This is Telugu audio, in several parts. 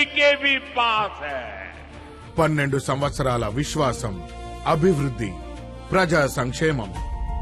के भी पास है పన్నెండు సంవత్సరాల విశ్వాసం అభివృద్ధి ప్రజా సంక్షేమం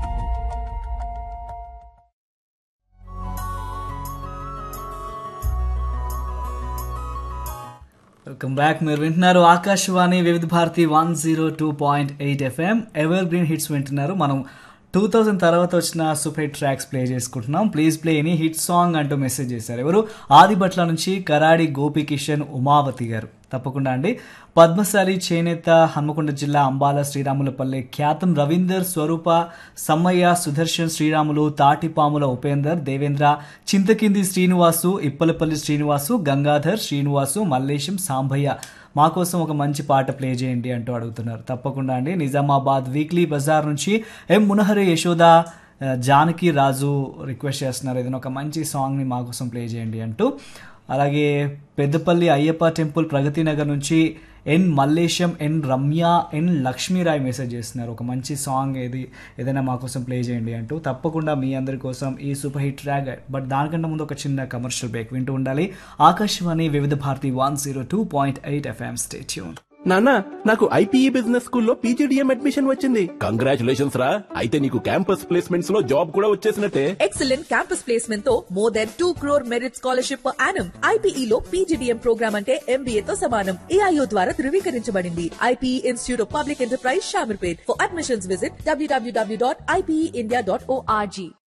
వెల్కమ్ బ్యాక్ మీరు వింటున్నారు Akashvani Vividh Bharati one zero two point eight FM evergreen hits వింటున్నారు మనం టూ థౌజండ్ తర్వాత వచ్చిన సూపర్ హిట్ ట్రాక్స్ ప్లే చేసుకుంటున్నాం please play any hit song అంటూ మెసేజ్ చేశారు ఎవరు ఆదిభట్ల నుంచి కరాడి గోపి కిషన్ ఉమావతి గారు తప్పకుండా అండి పద్మశాలి చేనేత హన్మకొండ జిల్లా అంబాల శ్రీరాములపల్లె ఖ్యాతం రవీందర్ స్వరూప సమ్మయ్య సుదర్శన్ శ్రీరాములు తాటిపాముల ఉపేందర్ దేవేంద్ర చింతకింది శ్రీనివాసు ఇప్పలపల్లి శ్రీనివాసు గంగాధర్ శ్రీనివాసు మల్లేశం సాంభయ్య మా కోసం ఒక మంచి పాట ప్లే చేయండి అంటూ అడుగుతున్నారు తప్పకుండా అండి నిజామాబాద్ వీక్లీ బజార్ నుంచి ఎం మునహరి యశోద ఆ, జానకి రాజు రిక్వెస్ట్ చేస్తున్నారు ఏదైనా ఒక మంచి సాంగ్ని మా కోసం ప్లే చేయండి అంటూ అలాగే పెద్దపల్లి అయ్యప్ప టెంపుల్ ప్రగతి నగర్ నుంచి ఎన్ మల్లేశం ఎన్ రమ్య ఎన్ లక్ష్మీరాయ్ మెసేజ్ చేస్తున్నారు ఒక మంచి సాంగ్ ఏది ఏదైనా మా కోసం ప్లే చేయండి అంటూ తప్పకుండా మీ అందరి కోసం ఈ సూపర్ హిట్ ట్రాక్ బట్ దానికంటే ముందు ఒక చిన్న కమర్షియల్ బ్రేక్ వింటూ ఉండాలి Akashvani Vividh Bharati one zero two point eight FM stay tuned నానా నాకు ఐపీఈ బిజినెస్ స్కూల్లో పీజీడిఎం అడ్మిషన్ వచ్చింది కంగ్రాచులేషన్స్ రా అయితే నీకు క్యాంపస్ ప్లేస్మెంట్స్ లో జాబ్ కూడా వచ్చేసినట్టే ఎక్సలెంట్ క్యాంపస్ ప్లేస్మెంట్ తో more than two crore merit scholarship per IPE లో పీజీడీఎం ప్రోగ్రామ్ అంటే ఎంబీఏ తో సమానం ఏఐఓ ద్వారా ధృవీకరించబడింది IPE institute of public enterprise Shamirpet for admissions visit W W W dot IPE India dot ORG